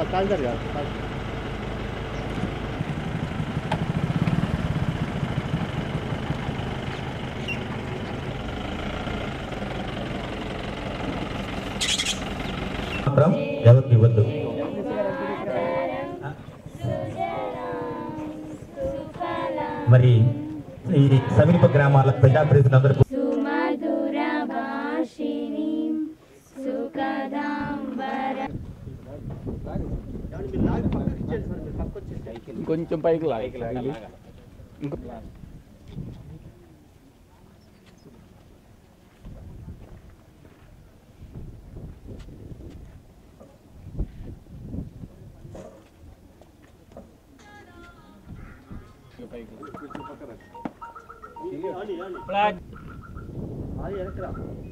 కాల్చారు కాదు మాత్రం ఎవరికి ఇవ్వద్దు మరి ఈ సమీప గ్రామాల ప్రజాప్రతినిధులందరూ సుమధురభాషిణీం సుఖదాంబర కొంచెం పైకి లాగి ఇంకా అది వెనకరా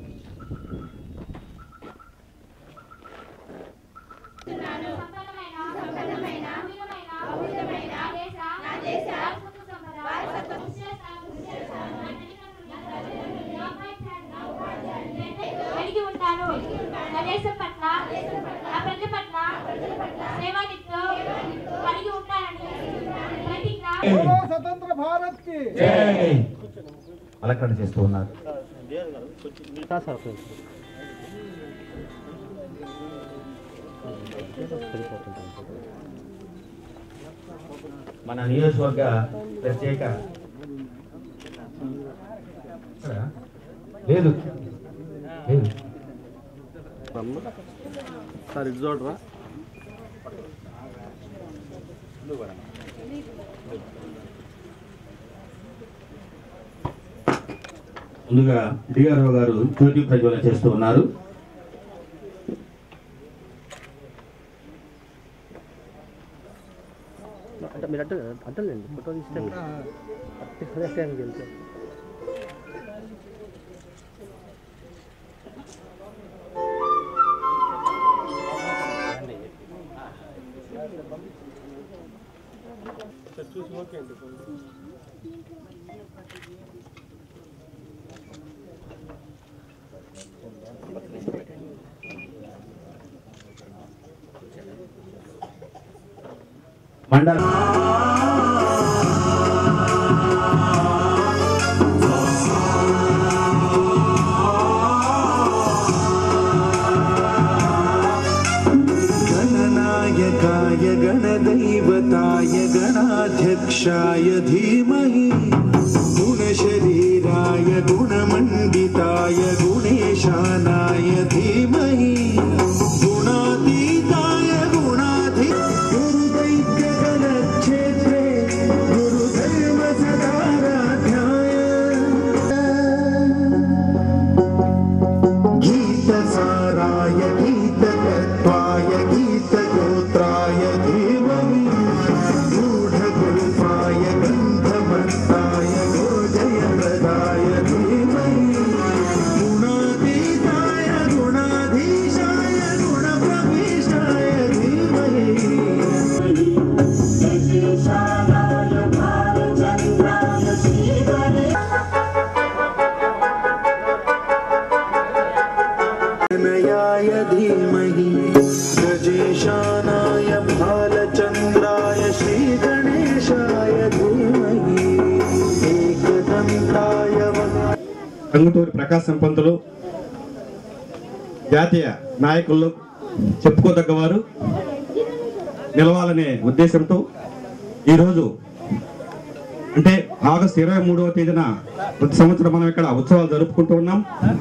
కలిగి ఉంటాను నా దేశం పట్ల నా ప్రజల పట్ల సేవానితో కలిగి ఉంటానని ప్రతిజ్ఞ స్వతంత్ర భారత్ కి జై అలంకరణ చేస్తూ ఉన్నారు సార్ సార్ కొంచెం. మన నియోజకవర్గ ప్రత్యేక ఇక్కడ? లేదు లేదు సార్ ఇది చూడరా ముందుగా డిఆర్ఓ గారు జ్యోతి ప్రజ్వలన చేస్తూ ఉన్నారు అంటే మీరు అడ్డ అడ్డలేండి ఫోటో తీస్తే అదే టైంకి వెళ్తే మండల गणनायकाय गणदैवताय गणाध्यक्षाय धीमहि गुणशरीराय गुणमण्डिताय गुणेशानाय धीमहि गुणातीताय गुणाधि गुरुदैत्यगणक्षेत्रे गुरुधर्म सदाराध्याय गीतसाराय गीततत्त्वाय गीतगोत्राय धीमहि गूढगुल्पाय गन्धमन्ताय गोजयप्रदाय धीमहि गुणातीताय गुणाधीशाय गुणप्रविष्टाय धीमहि नयाय धीमहि गजेशानाय भालचन्द्राय श्रीगणेशाय धीमहि एकदन्ताय वक् టంగుటూరి ప్రకాశం పంతులు జాతీయ నాయకుల్లో చెప్పుకోదగ్గవారు నిలవాలనే ఉద్దేశంతో ఈరోజు అంటే ఆగస్టు ఇరవై మూడవ తేదీన ప్రతి సంవత్సరం మనం ఇక్కడ ఉత్సవాలు జరుపుకుంటూ ఉన్నాం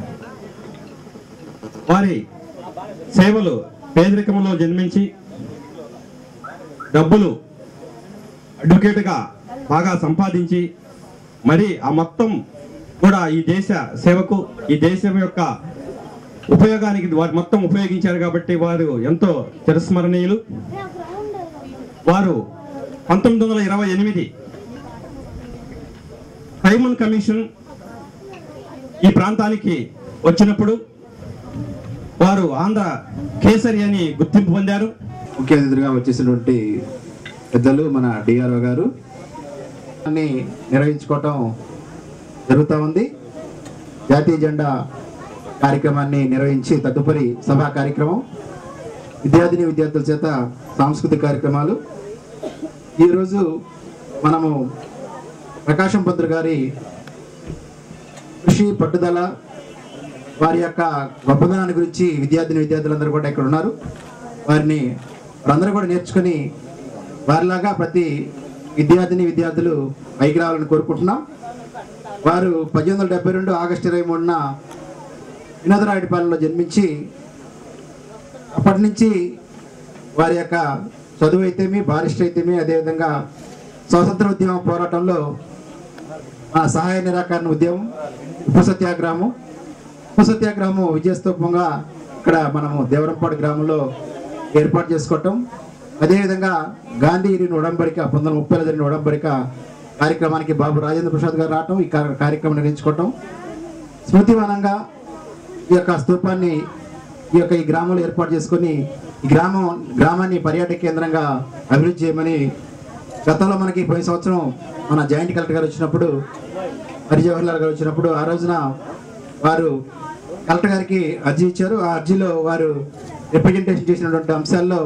వారి సేవలు పేదరికంలో జన్మించి డబ్బులు అడ్వకేట్గా బాగా సంపాదించి మరి ఆ మొత్తం కూడా ఈ దేశ సేవకు ఈ దేశం యొక్క ఉపయోగానికి వారు మొత్తం ఉపయోగించారు కాబట్టి వారు ఎంతో చిరస్మరణీయులు వారు పంతొమ్మిది వందల ఇరవై ఎనిమిది సైమన్ కమిషన్ ఈ ప్రాంతానికి వచ్చినప్పుడు వారు ఆంధ్ర కేసరి అని గుర్తింపు పొందారు ముఖ్య అతిథిగా వచ్చేసినటువంటి పెద్దలు మన డిఆర్ఓ గారు అన్ని నిర్వహించుకోవటం జరుగుతూ ఉంది జాతీయ జెండా కార్యక్రమాన్ని నిర్వహించి తదుపరి సభా కార్యక్రమం విద్యార్థిని విద్యార్థుల చేత సాంస్కృతిక కార్యక్రమాలు ఈరోజు మనము ప్రకాశం పంతులు గారి కృషి పట్టుదల వారి యొక్క గొప్పదనాన్ని గురించి విద్యార్థిని విద్యార్థులందరూ కూడా ఇక్కడ ఉన్నారు వారిని వారందరూ కూడా నేర్చుకొని వారిలాగా ప్రతి విద్యార్థిని విద్యార్థులు పైకి రావాలని కోరుకుంటున్నాం వారు పద్దెనిమిది వందల డెబ్బై రెండు ఆగస్టు ఇరవై మూడున వినోదరాయుడిపాలెంలో జన్మించి అప్పటి నుంచి వారి యొక్క చదువు అయితేమి బారిస్టర్ అయితేమి అదేవిధంగా స్వాతంత్ర ఉద్యమ పోరాటంలో ఆ సహాయ నిరాకరణ ఉద్యమం ఉప సత్యాగ్రహము ఉప సత్యాగ్రహము విజయస్తూపంగా ఇక్కడ మనము దేవరంపాడు గ్రామంలో ఏర్పాటు చేసుకోవటం అదేవిధంగా గాంధీగిరిని ఉడంబడిక పంతొమ్మిది వందల ముప్పైలో జరిగిన ఉడంబడిక కార్యక్రమానికి బాబు రాజేంద్ర ప్రసాద్ గారు రావటం ఈ కార్య- కార్యక్రమం నిర్వహించుకోవటం స్మృతివనంగా ఈ యొక్క స్తూపాన్ని ఈ యొక్క ఈ గ్రామంలో ఏర్పాటు చేసుకొని ఈ గ్రామం గ్రామాన్ని పర్యాటక కేంద్రంగా అభివృద్ధి చేయమని గతంలో మనకి పోయిన సంవత్సరం మన జాయింట్ కలెక్టర్ గారు వచ్చినప్పుడు హరి జవహర్ లాల్ గారు వచ్చినప్పుడు ఆ రోజున వారు కలెక్టర్ గారికి అర్జీ ఇచ్చారు ఆ అర్జీలో వారు రిప్రజెంటేషన్ చేసినటువంటి అంశాల్లో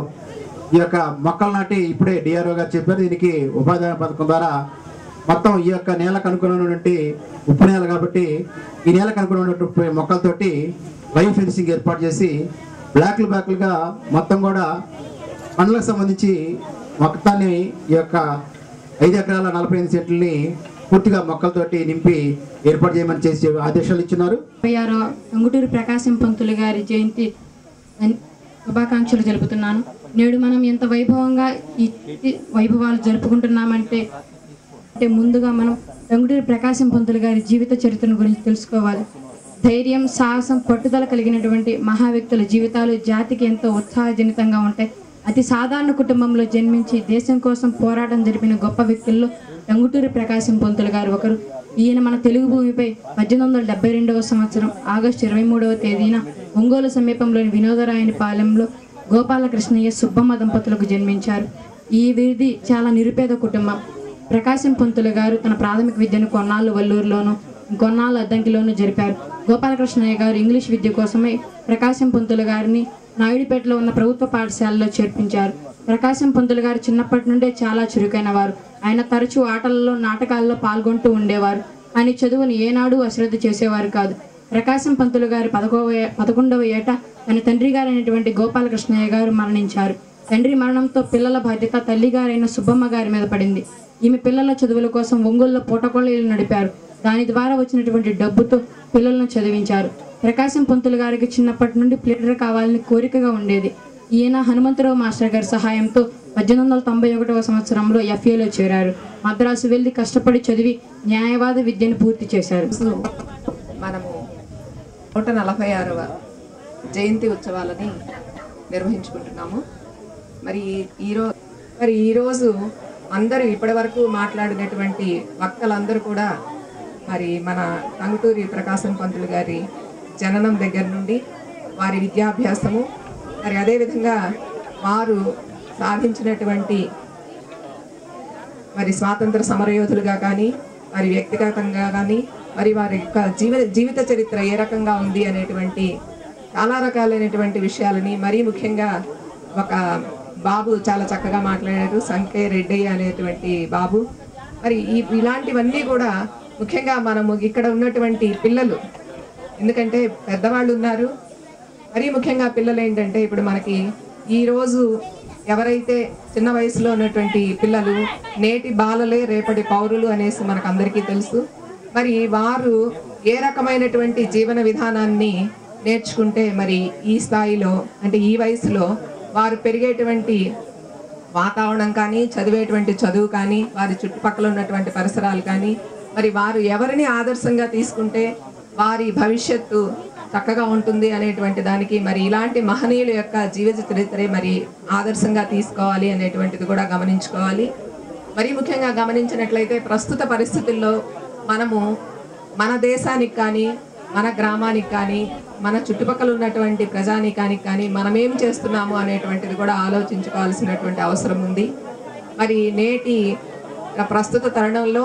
ఈ యొక్క మొక్కలు నాటి ఇప్పుడే డిఆర్ఓ గారు చెప్పారు దీనికి ఉపాధి హామీ పథకం ద్వారా మొత్తం ఈ యొక్క నేలకు అనుకున్నటువంటి ఉప్పు నేల కాబట్టి ఈ నేలకు అనుకున్నటువంటి మొక్కలతోటి లైవ్ ఫెన్సింగ్ ఏర్పాటు చేసి బ్లాక్లు బ్లాక్లుగా మొత్తం కూడా పండ్లకు సంబంధించి మొత్తాన్ని ఈ యొక్క ఐదు ఎకరాల నలభై ఎనిమిది సెంట్లని పూర్తిగా మొక్కలతోటి నింపి ఏర్పాటు చేయమని చేసి ఆదేశాలు ఇచ్చినారు ఇరవై ఆరో అంగుటూరు ప్రకాశం పంతులు గారి జయంతి అన్- శుభాకాంక్షలు జరుపుతున్నాను నేడు మనం ఎంత వైభవంగా ఈ ఈ వైభవాలు జరుపుకుంటున్నామంటే అంటే ముందుగా మనం రంగుటూరి ప్రకాశం పంతులు గారి జీవిత చరిత్రను గురించి తెలుసుకోవాలి ధైర్యం సాహసం పట్టుదల కలిగినటువంటి మహా వ్యక్తుల జీవితాలు జాతికి ఎంతో ఉత్సాహజనితంగా ఉంటాయి అతి సాధారణ కుటుంబంలో జన్మించి దేశం కోసం పోరాటం జరిపిన గొప్ప వ్యక్తుల్లో రంగుటూరి ప్రకాశం పంతులు గారు ఒకరు ఈయన మన తెలుగు భూమిపై పద్దెనిమిది వందల డెబ్బై రెండవ సంవత్సరం ఆగస్టు ఇరవై మూడవ తేదీన ఒంగోలు సమీపంలోని వినోదరాయని పాలెంలో గోపాలకృష్ణయ్య సుబ్బమ్మ దంపతులకు జన్మించారు ఈ వీరిది చాలా నిరుపేద కుటుంబం ప్రకాశం పంతులు గారు తన ప్రాథమిక విద్యను కొన్నాళ్ళు వల్లూరులోను కొన్నాళ్ళు అద్దంకిలోను జరిపారు గోపాలకృష్ణయ్య గారు ఇంగ్లీష్ విద్య కోసమై ప్రకాశం పంతులు గారిని నాయుడుపేటలో ఉన్న ప్రభుత్వ పాఠశాలలో చేర్పించారు ప్రకాశం పంతులు గారు చిన్నప్పటి నుండే చాలా చురుకైన వారు ఆయన తరచూ ఆటలలో నాటకాల్లో పాల్గొంటూ ఉండేవారు కానీ చదువుని ఏనాడు అశ్రద్ధ చేసేవారు కాదు ప్రకాశం పంతులు గారి పదకొవ పదకొండవ ఏట తన తండ్రి గారైనటువంటి గోపాలకృష్ణయ్య గారు మరణించారు తండ్రి మరణంతో పిల్లల బాధ్యత తల్లిగారైన సుబ్బమ్మ గారి మీద పడింది ఈమె పిల్లల చదువుల కోసం ఒంగోలులో పూటకొల్లీలు నడిపారు దాని ద్వారా వచ్చినటువంటి డబ్బుతో పిల్లలను చదివించారు ప్రకాశం పంతులు గారికి చిన్నప్పటి నుండి ప్లేడర్ కావాలని కోరికగా ఉండేది ఈయన హనుమంతరావు మాస్టర్ గారి సహాయంతో పద్దెనిమిది వందల తొంభై ఒకటవ సంవత్సరంలో ఎఫ్ఏలో చేరారు మద్రాసు వెళ్ళి కష్టపడి చదివి న్యాయవాద విద్యను పూర్తి చేశారు రోజు మనము నూట నలభై ఆరవ జయంతి ఉత్సవాలని నిర్వహించుకుంటున్నాము మరి ఈరోజు మరి ఈరోజు అందరూ ఇప్పటి వరకు మాట్లాడినటువంటి వక్తలందరూ కూడా మరి మన టంగుటూరి ప్రకాశం పంతులు గారి జననం దగ్గర నుండి వారి విద్యాభ్యాసము మరి అదేవిధంగా వారు సాధించినటువంటి మరి స్వాతంత్ర సమరయోధులుగా కానీ వారి వ్యక్తిగతంగా కానీ మరి వారి యొక్క జీవ జీవిత చరిత్ర ఏ రకంగా ఉంది అనేటువంటి చాలా రకాలైనటువంటి విషయాలని మరీ ముఖ్యంగా ఒక బాబు చాలా చక్కగా మాట్లాడారు సంకే రెడ్డి అనేటువంటి బాబు మరి ఈ ఇలాంటివన్నీ కూడా ముఖ్యంగా మనము ఇక్కడ ఉన్నటువంటి పిల్లలు ఎందుకంటే పెద్దవాళ్ళు ఉన్నారు మరీ ముఖ్యంగా పిల్లలు ఏంటంటే ఇప్పుడు మనకి ఈ రోజు ఎవరైతే చిన్న వయసులో ఉన్నటువంటి పిల్లలు నేటి బాలలే రేపటి పౌరులు అనేసి మనకు అందరికీ తెలుసు మరి వారు ఏ రకమైనటువంటి జీవన విధానాన్ని నేర్చుకుంటే మరి ఈ స్థాయిలో అంటే ఈ వయసులో వారు పెరిగేటువంటి వాతావరణం కానీ చదివేటువంటి చదువు కానీ వారి చుట్టుపక్కల ఉన్నటువంటి పరిసరాలు కానీ మరి వారు ఎవరిని ఆదర్శంగా తీసుకుంటే వారి భవిష్యత్తు చక్కగా ఉంటుంది అనేటువంటి దానికి మరి ఇలాంటి మహనీయుల యొక్క జీవిత చరిత్రే మరి ఆదర్శంగా తీసుకోవాలి అనేటువంటిది కూడా గమనించుకోవాలి మరి ముఖ్యంగా గమనించినట్లయితే ప్రస్తుత పరిస్థితుల్లో మనము మన దేశానికి కానీ మన గ్రామానికి కానీ మన చుట్టుపక్కల ఉన్నటువంటి ప్రజానీకానికి కానీ మనం ఏం చేస్తున్నాము అనేటువంటిది కూడా ఆలోచించుకోవాల్సినటువంటి అవసరం ఉంది మరి నేటి ప్రస్తుత తరుణంలో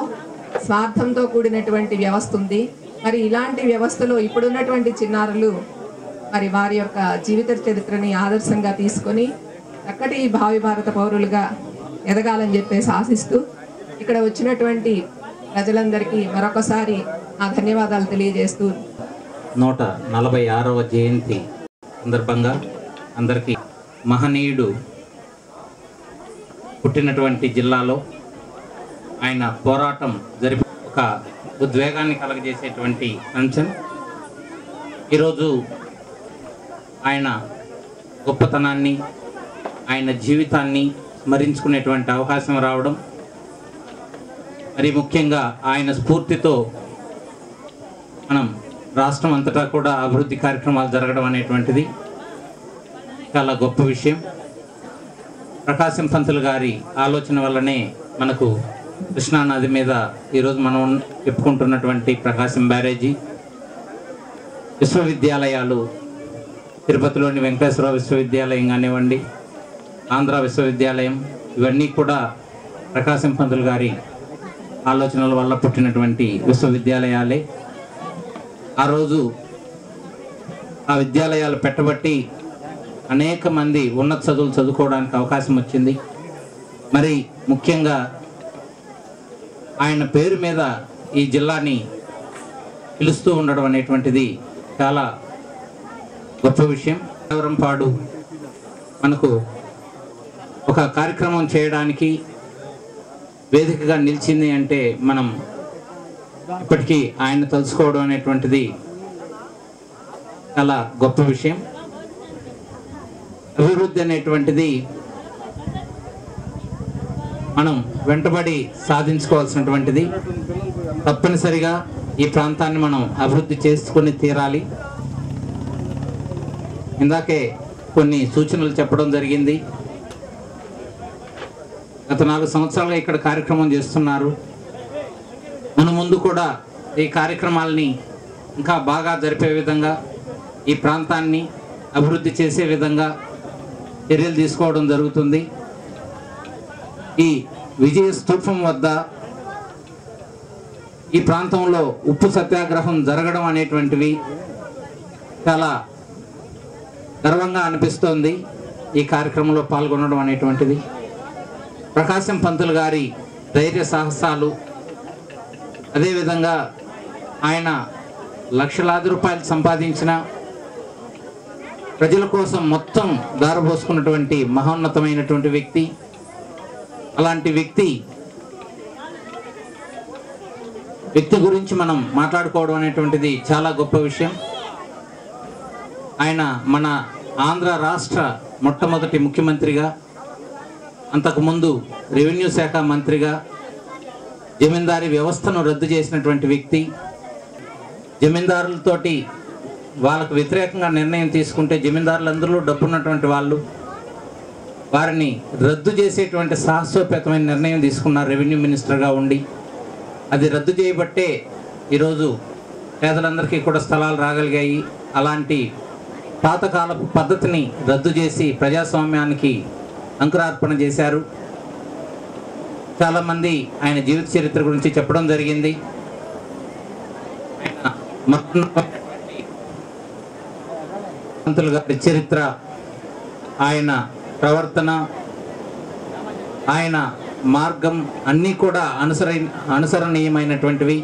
స్వార్థంతో కూడినటువంటి వ్యవస్థ ఉంది మరి ఇలాంటి వ్యవస్థలో ఇప్పుడున్నటువంటి చిన్నారులు మరి వారి యొక్క జీవిత చరిత్రని ఆదర్శంగా తీసుకొని చక్కటి భావి భారత పౌరులుగా ఎదగాలని చెప్పేసి ఆశిస్తూ ఇక్కడ వచ్చినటువంటి ప్రజలందరికీ మరొకసారి ఆ ధన్యవాదాలు తెలియజేస్తూ నూట నలభై ఆరవ జయంతి సందర్భంగా అందరికీ మహనీయుడు పుట్టినటువంటి జిల్లాలో ఆయన పోరాటం జరిపి ఒక ఉద్వేగాన్ని కలగజేసేటువంటి అంశం ఈరోజు ఆయన గొప్పతనాన్ని ఆయన జీవితాన్ని స్మరించుకునేటువంటి అవకాశం రావడం మరి ముఖ్యంగా ఆయన స్ఫూర్తితో మనం రాష్ట్రం అంతటా కూడా అభివృద్ధి కార్యక్రమాలు జరగడం అనేటువంటిది చాలా గొప్ప విషయం ప్రకాశం పంతులు గారి ఆలోచన వల్లనే మనకు కృష్ణా నది మీద ఈరోజు మనం చెప్పుకుంటున్నటువంటి ప్రకాశం బ్యారేజీ విశ్వవిద్యాలయాలు తిరుపతిలోని వెంకటేశ్వర విశ్వవిద్యాలయం కానివ్వండి ఆంధ్ర విశ్వవిద్యాలయం ఇవన్నీ కూడా ప్రకాశం పంతులు గారి ఆలోచనల వల్ల పుట్టినటువంటి విశ్వవిద్యాలయాలే ఆ రోజు ఆ విద్యాలయాలు పెట్టబట్టి అనేక మంది ఉన్నత చదువులు చదువుకోవడానికి అవకాశం వచ్చింది మరి ముఖ్యంగా ఆయన పేరు మీద ఈ జిల్లాని పిలుస్తూ ఉండడం అనేటువంటిది చాలా గొప్ప విషయం పాడు మనకు ఒక కార్యక్రమం చేయడానికి వేదికగా నిలిచింది అంటే మనం ఇప్పటికీ ఆయన తలుచుకోవడం అనేటువంటిది చాలా గొప్ప విషయం అభివృద్ధి అనేటువంటిది మనం వెంటబడి సాధించుకోవాల్సినటువంటిది తప్పనిసరిగా ఈ ప్రాంతాన్ని మనం అభివృద్ధి చేసుకొని తీరాలి ఇందాకే కొన్ని సూచనలు చెప్పడం జరిగింది గత నాలుగు సంవత్సరాలుగా ఇక్కడ కార్యక్రమం చేస్తున్నారు మన ముందు కూడా ఈ కార్యక్రమాలని ఇంకా బాగా జరిపే విధంగా ఈ ప్రాంతాన్ని అభివృద్ధి చేసే విధంగా చర్యలు తీసుకోవడం జరుగుతుంది ఈ విజయ స్తూపం వద్ద ఈ ప్రాంతంలో ఉప్పు సత్యాగ్రహం జరగడం అనేటువంటివి చాలా గర్వంగా అనిపిస్తోంది ఈ కార్యక్రమంలో పాల్గొనడం అనేటువంటిది ప్రకాశం పంతులు గారి ధైర్య సాహసాలు అదేవిధంగా ఆయన లక్షలాది రూపాయలు సంపాదించిన ప్రజల కోసం మొత్తం దారబోసుకున్నటువంటి మహోన్నతమైనటువంటి వ్యక్తి అలాంటి వ్యక్తి వ్యక్తి గురించి మనం మాట్లాడుకోవడం అనేటువంటిది చాలా గొప్ప విషయం ఆయన మన ఆంధ్ర రాష్ట్ర మొట్టమొదటి ముఖ్యమంత్రిగా అంతకుముందు రెవెన్యూ శాఖ మంత్రిగా జమీందారీ వ్యవస్థను రద్దు చేసినటువంటి వ్యక్తి జమీందారులతోటి వాళ్ళకు వ్యతిరేకంగా నిర్ణయం తీసుకుంటే జమీందారులందరూ డబ్బున్నటువంటి వాళ్ళు వారిని రద్దు చేసేటువంటి సాహసోపేతమైన నిర్ణయం తీసుకున్నారు రెవెన్యూ మినిస్టర్గా ఉండి అది రద్దు చేయబట్టే ఈరోజు పేదలందరికీ కూడా స్థలాలు రాగలిగాయి అలాంటి పాతకాలపు పద్ధతిని రద్దు చేసి ప్రజాస్వామ్యానికి అంకురార్పణ చేశారు చాలామంది ఆయన జీవిత చరిత్ర గురించి చెప్పడం జరిగింది ఆయన మహోన్నతమైనటువంటి పంతులు గారి చరిత్ర ఆయన ప్రవర్తన ఆయన మార్గం అన్నీ కూడా అనుసర అనుసరణీయమైనటువంటివి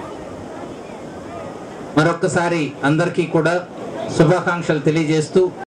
మరొక్కసారి అందరికీ కూడా శుభాకాంక్షలు తెలియజేస్తూ